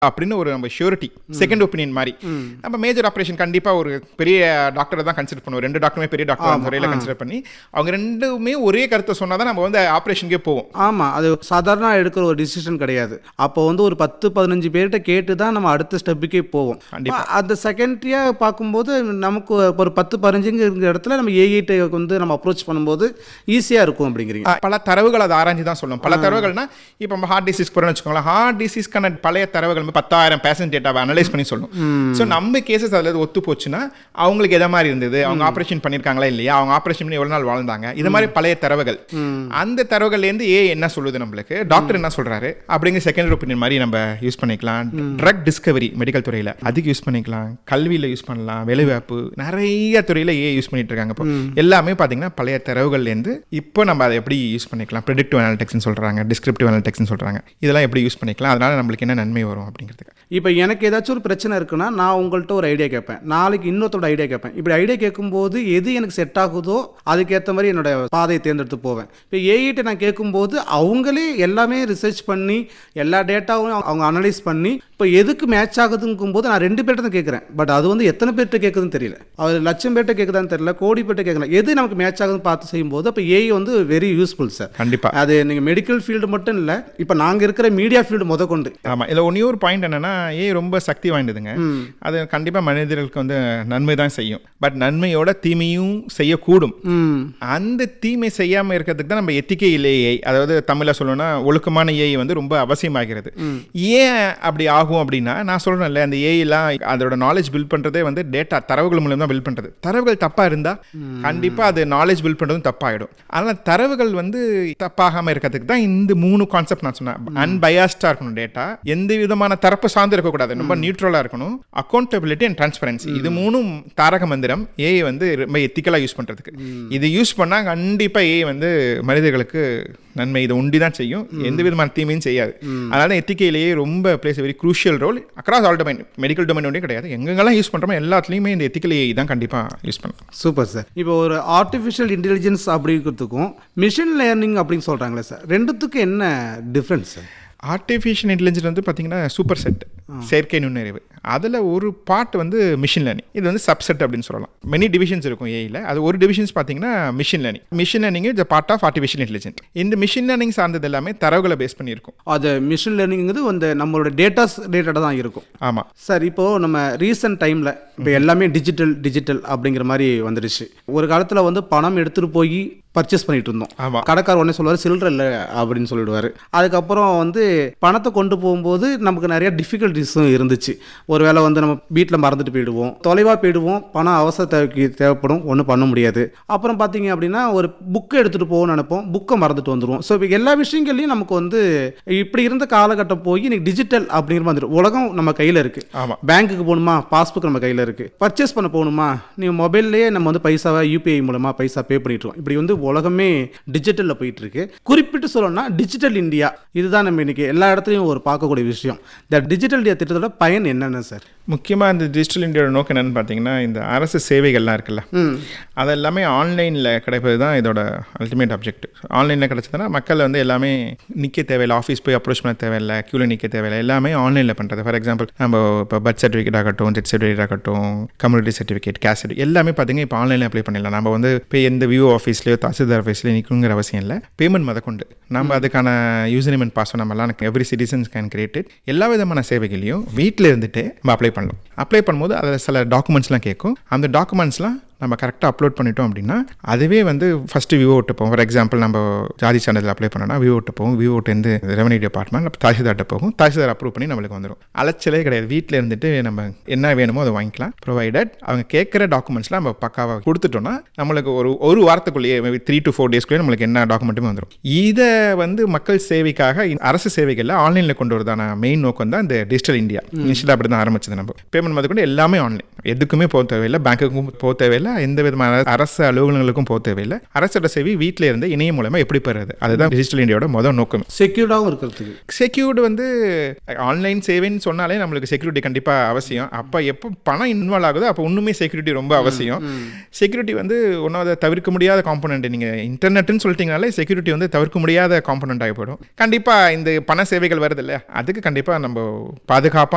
அப்படின்னு ஒரு நம்ம ஷூரிட்டி செகண்ட் ஒப்பீனியன் மாதிரி நம்ம மேஜர் ஆப்ரேஷன் கண்டிப்பாக ஒரு பெரிய டாக்டரை தான் கன்சிடர் பண்ணுவோம் ரெண்டு டாக்டருமே பெரிய டாக்டர் முறையில் கன்சிடர் பண்ணி அவங்க ரெண்டுமே ஒரே கருத்தை சொன்னால் தான் நம்ம வந்து ஆப்ரேஷனுக்கே போவோம் ஆமாம் அது சாதாரண எடுக்கிற ஒரு டிசிஷன் கிடையாது அப்போ வந்து ஒரு பத்து பதினஞ்சு பேர்கிட்ட கேட்டு தான் நம்ம அடுத்த ஸ்டெப்புக்கே போவோம் கண்டிப்பா. அந்த செகண்டரியாக பார்க்கும்போது நமக்கு ஒரு பத்து பதினஞ்சுங்கிற இடத்துல நம்ம ஏஐட்டை வந்து நம்ம அப்ரோச் பண்ணும்போது ஈஸியாக இருக்கும் அப்படிங்கிறீங்க ஆ, பல தரவுகள் அதை ஆராய்ஞ்சு தான் சொல்லணும் பல தரவுகள்னா இப்போ நம்ம ஹார்ட் டிசீஸ் போகிறோம்னு வச்சுக்கோங்களேன் ஹார்ட் டிசீஸ்க்கான பழைய தரவுகள் வந்து பத்தாயிரம் பேசன்ட் டேட்டாவை அனலைஸ் பண்ணி சொல்லணும் ஸோ நம்ம கேசஸ் அதில் ஒத்து போச்சுன்னா அவங்களுக்கு எதை மாதிரி இருந்தது அவங்க ஆப்ரேஷன் பண்ணியிருக்காங்களா இல்லையா அவங்க ஆப்ரேஷன் பண்ணி எவ்வளோ நாள் வாழ்ந்தாங்க இது மாதிரி பழைய தரவுகள் அந்த தரவுகள்லேருந்து ஏ என்ன சொல்லுது நம்மளுக்கு டாக்டர் என்ன சொல்றாரு அப்படிங்கிற செகண்ட் ஒப்பீனியன் மாதிரி நம்ம யூஸ் பண்ணிக்கலாம் ட்ரக் டிஸ்கவரி மெடிக்கல் துறையில் அதுக்கு யூஸ் பண்ணிக்கலாம் கல்வியில் யூஸ் பண்ணலாம் வேலைவாய்ப்பு நிறைய துறையில் ஏ யூஸ் பண்ணிட்டு இருக்காங்க இப்போ எல்லாமே பார்த்தீங்கன்னா பழைய தரவுகள்லேருந்து இப்போ நம்ம அதை எப்படி யூஸ் பண்ணிக்கலாம் ப்ரெடிக்டிவ் அனாலிட்டிக்ஸ்னு சொல்கிறாங்க டிஸ்கிரிப்டிவ் அனாலிட்டிக்ஸ்னு சொல்கிறாங்க இதெல்லாம் எப்படி யூஸ் பண்ணிக்கலாம் அதனால நம்மளுக்கு என்ன நன்மை வரும் அப்படிங்கிறதுக்கு இப்போ எனக்கு ஏதாச்சும் ஒரு பிரச்சனை இருக்குன்னா நான் உங்கள்கிட்ட ஒரு ஐடியா கேட்பேன் நாளைக்கு இன்னொருத்தோட ஐடியா கேட்பேன் இப்படி ஐடியா கேட்கும்போது எது எனக்கு செட் ஆகுதோ அதுக்கேற்ற மாதிரி என்னோட பாதையை தேர்ந்தெடுத்து போவேன் இப்போ ஏஐட்ட நான் கேட்கும்போது அவங்களே எல்லாமே ரிசர்ச் பண்ணி எல்லா டேட்டாவும் அவங்க அனலைஸ் பண்ணி இப்போ எதுக்கு மேட்ச் ஆகுதுங்கும் போது நான் ரெண்டு பேர்ட்ட தான் கேட்குறேன் பட் அது வந்து எத்தனை பேர்கிட்ட கேட்குதுன்னு தெரியல அவர் லட்சம் பேர்கிட்ட கேட்குதான்னு தெரியல கோடி பேர்கிட்ட கேட்கல எது நமக்கு மேட்ச் ஆகுதுன்னு பார்த்து செய்யும்போது அப்போ ஏஐ வந்து வெரி யூஸ்ஃபுல் சார் கண்டிப்பாக அது நீங்கள் மெடிக்கல் ஃபீல்டு மட்டும் இல்லை இப்போ நாங்கள் இருக்கிற மீடியா ஃபீல்டு முத கொண்டு ஆமாம் இதில் ஒன்றே ஒரு பாயிண்ட் என்னன்னா ஏ ரொம்ப சக்தி வாய்ந்ததுங்க அது கண்டிப்பாக மனிதர்களுக்கு வந்து நன்மை தான் செய்யும் பட் நன்மையோட தீமையும் செய்யக்கூடும் ம் அந்த தீமை செய்யாமல் இருக்கிறதுக்கு தான் நம்ம எத்திக்கை இல்லையே அதாவது தமிழில் சொல்லணும்னா ஒழுக்கமான ஏஐ வந்து ரொம்ப அவசியமாகிறது ஏன் அப்படி ஆகும் அப்படின்னா நான் சொல்கிறேன்ல அந்த ஏஐலாம் அதோட நாலேஜ் பில்ட் பண்ணுறதே வந்து டேட்டா தரவுகள் மூலம் தான் பில்ட் பண்ணுறது தரவுகள் தப்பாக இருந்தால் கண்டிப்பாக அது நாலேஜ் பில்ட் பண்ணுறதும் தப்பாயிடும் அதனால் தரவுகள் வந்து தப்பாகாமல் இருக்கிறதுக்கு தான் இந்த மூணு கான்செப்ட் நான் சொன்னேன் அன்பயாஸ்டாக இருக்கணும் டேட்டா எந்த விதமான தரப்பு சார்ந்து இருக்கக்கூடாது ரொம்ப நியூட்ரலாக இருக்கணும் அக்கௌண்டபிலிட்டி அண்ட் டிரான்ஸ்பரன்சி இது மூணும் தாரக மந்திரம் ஏஐ வந்து ரொம்ப எத்திக்கலாக யூஸ் பண்ணுறதுக்கு இது யூஸ் பண்ணால் கண்டிப்பாக ஏஐ வந்து மனிதர்களுக்கு நன்மை இதை உண்டி தான் செய்யும் எந்த விதமான தீமையும் செய்யாது அதனால எத்திக்கையிலேயே ரொம்ப plays very crucial role across all domain medical domain ஒன்றே கிடையாது எங்கெங்கெல்லாம் யூஸ் பண்ணுறோமோ எல்லாத்துலேயுமே இந்த எத்திக்கல் ஏஐ தான் கண்டிப்பாக யூஸ் பண்ணலாம் சூப்பர் சார் இப்போ ஒரு ஆர்டிஃபிஷியல் இன்டெலிஜென்ஸ் அப்படிங்கிறதுக்கும் மிஷின் லேர்னிங் அப்படின்னு சொல்கிறாங்களே சார் ரெண்டுத்துக்கும் என்ன டிஃப்ரென்ஸ் சார் ஆர்டிஃபிஷியல் இன்டெலிஜென்ஸ் வந்து பார்த்தீங்கன்னா சூப்பர் செட் செயற்கை நுண்ணறிவு அதில் ஒரு பார்ட் வந்து மிஷின் லேர்னிங் இது வந்து சப்செட் அப்படின்னு சொல்லலாம் மெனி டிவிஷன்ஸ் இருக்கும் ஏஐயில் அது ஒரு டிவிஷன்ஸ் பார்த்தீங்கன்னா machine learning machine learning is part of artificial intelligent இந்த மிஷின் லேர்னிங் சார்ந்தது எல்லாமே தரவுகளை பேஸ் பண்ணியிருக்கும் அது மிஷின் லேர்னிங்கிறது அந்த நம்மளோட டேட்டாஸ் ரிலேட்டடாக தான் இருக்கும் ஆமாம் சார் இப்போது நம்ம ரீசன்ட் டைமில் இப்போ எல்லாமே டிஜிட்டல் டிஜிட்டல் அப்படிங்கிற மாதிரி வந்துடுச்சு ஒரு காலத்தில் வந்து பணம் எடுத்துகிட்டு போய் பர்ச்சேஸ் பண்ணிட்டு இருந்தோம் ஆமாம் கடைக்கார் உடனே சொல்லுவார் சில்லற இல்லை அப்படின்னு சொல்லிடுவார் அதுக்கப்புறம் வந்து பணத்தை கொண்டு போகும்போது நமக்கு நிறைய டிஃபிகல்ட்டிஸும் இருந்துச்சு ஒருவேளை வந்து நம்ம வீட்டில் மறந்துட்டு போயிடுவோம் தொலைவாக போயிடுவோம் பணம் அவசர தேவைக்கு தேவைப்படும் ஒன்றும் பண்ண முடியாது அப்புறம் பார்த்தீங்க அப்படின்னா ஒரு புக்கை எடுத்துகிட்டு போகணும்னு நினைப்போம் புக்கை மறந்துட்டு வந்துடுவோம் ஸோ இப்போ எல்லா விஷயங்கள்லையும் நமக்கு வந்து இப்படி இருந்த காலகட்டம் போய் இன்னைக்கு டிஜிட்டல் அப்படிங்கிற மாதிரி வந்துடும். உலகம் நம்ம கையில் இருக்குது ஆமாம் பேங்க்குக்கு போகணுமா பாஸ்புக் நம்ம கையில் இருக்குது பர்ச்சேஸ் பண்ண போகணுமா நீ மொபைல்லையே நம்ம வந்து பைசாவை யூபிஐ மூலமாக பைசா பே பண்ணிட்டுருவோம் இப்படி வந்து உலகமே டிஜிட்டலில் போயிட்டு இருக்கு குறிப்பிட்டு சொல்லணும்னா டிஜிட்டல் இந்தியா இதுதான் நம்ம இன்னைக்கு எல்லா இடத்துலையும் ஒரு பார்க்கக்கூடிய விஷயம் இந்த டிஜிட்டல் இந்தியா திட்டத்தோட பயன் என்னென்ன சார் முக்கியமாக இந்த டிஜிட்டல் இந்தியாவோட நோக்கம் என்னன்னு பார்த்தீங்கன்னா இந்த அரசு சேவைகள்லாம் இருக்குல்ல ம் அதெல்லாமே ஆன்லைனில் கிடைப்பது தான் இதோட அல்டிமேட் அப்ஜெக்டிவ் ஆன்லைனில் கிடைச்சதுன்னா மக்கள் வந்து எல்லாமே நிற்க தேவையில்லை ஆஃபீஸ் போய் அப்ரோச் பண்ண தேவையில்லை க்யூவில் நிற்க தேவையில்லை எல்லாமே ஆன்லைனில் பண்ணுறது ஃபார் எக்ஸாம்பிள் நம்ம இப்போ பர்த் சர்டிஃபிகேட் ஆகட்டும் டெத் சர்டிஃபிகேட் ஆகட்டும் கம்யூனிட்டி சர்டிஃபிகேட் கேஸ் சர்டிஃபிகேட் எல்லாமே பார்த்தீங்கன்னா இப்போ ஆன்லைனில் அப்ளை பண்ணிடலாம் நம்ம வந்து இப்போ எந்த விவோ ஆஃபீஸ்லையோ தாசில்தார் ஆஃபீஸ்லையோ நிற்கணுங்கிற அவசியம் இல்லை பேமெண்ட் முதற்கொண்டு நம்ம அதுக்கான யூசர் நேம் அண்ட் பாஸ்வேர்ட் நம்மலாம் எவ்ரி சிட்டிசன்ஸ் கேன் கிரியேட்டட் எல்லா விதமான சேவைகளையும் வீட்டில் இருந்துட்டு நம்ம அப்ளை பண்ணலாம் அப்ளை பண்ணும்போது அதில் சில டாக்குமெண்ட்ஸ்லாம் கேட்கும் அந்த டாக்குமெண்ட்ஸ்லாம் நம்ம கரெக்டாக அப்லோட் பண்ணிட்டோம் அப்படின்னா அதுவே வந்து ஃபஸ்ட்டு விவோ விட்டு போகும் ஃபார் எக்ஸாம்பிள் நம்ம ஜாதி சான்றிதழ் அப்ளை பண்ணோம்னா விவோ விட்டு போகும் விவோ இருந்து ரெவன்யூ டிபார்ட்மெண்ட் தாசில்தார்ட்ட போகும் தாசில்தார் அப்ரூவ் பண்ணி நம்மளுக்கு வந்துடும் அலைச்சலே கிடையாது வீட்டில் இருந்துட்டு நம்ம என்ன வேணுமோ அதை வாங்கிக்கலாம் ப்ரொவைடட் அவங்க கேட்குற டாக்குமெண்ட்ஸ்லாம் நம்ம பக்காவாக கொடுத்துட்டோம்னா நம்மளுக்கு ஒரு ஒரு வாரத்துக்குள்ளேயே மேபி த்ரீ டு ஃபோர் டேஸ்க்குள்ளேயே நம்மளுக்கு என்ன டாக்குமெண்ட்டுமே வந்துடும் இதை வந்து மக்கள் சேவைக்காக இந்த அரசு சேவைகளில் ஆன்லைனில் கொண்டு வரதான மெயின் நோக்கம் தான் இந்த டிஜிட்டல் இந்தியா இனிஷியலாக அப்படி தான் ஆரம்பிச்சது நம்ம பேமெண்ட் முதற்கொண்டு எல்லாமே ஆன்லைன் எதுக்குமே போக தேவையில்லை பேங்க்குக்கும் போக தேவையில்லை எந்த விதமான அரசு அலுவலகங்களுக்கும் போக தேவையில்லை அரசோட சேவை வீட்டில் இருந்து இணையம் மூலமா எப்படி பெறுறது அதுதான் டிஜிட்டல் இந்தியாவோட முதல் நோக்கம் செக்யூர்டாகவும் இருக்கிறதுக்கு செக்யூர்டு வந்து ஆன்லைன் சேவைன்னு சொன்னாலே நம்மளுக்கு செக்யூரிட்டி கண்டிப்பாக அவசியம் அப்போ எப்போ பணம் இன்வால்வ் ஆகுதோ அப்போ இன்னுமே செக்யூரிட்டி ரொம்ப அவசியம் செக்யூரிட்டி வந்து ஒன்றும் அதை தவிர்க்க முடியாத காம்பனண்ட் நீங்கள் இன்டர்நெட்னு சொல்லிட்டீங்கனாலே செக்யூரிட்டி வந்து தவிர்க்க முடியாத காம்பனண்ட் ஆகி போயிடும் கண்டிப்பாக இந்த பண சேவைகள் வருது இல்லையா அதுக்கு கண்டிப்பாக நம்ம பாதுகாப்பாக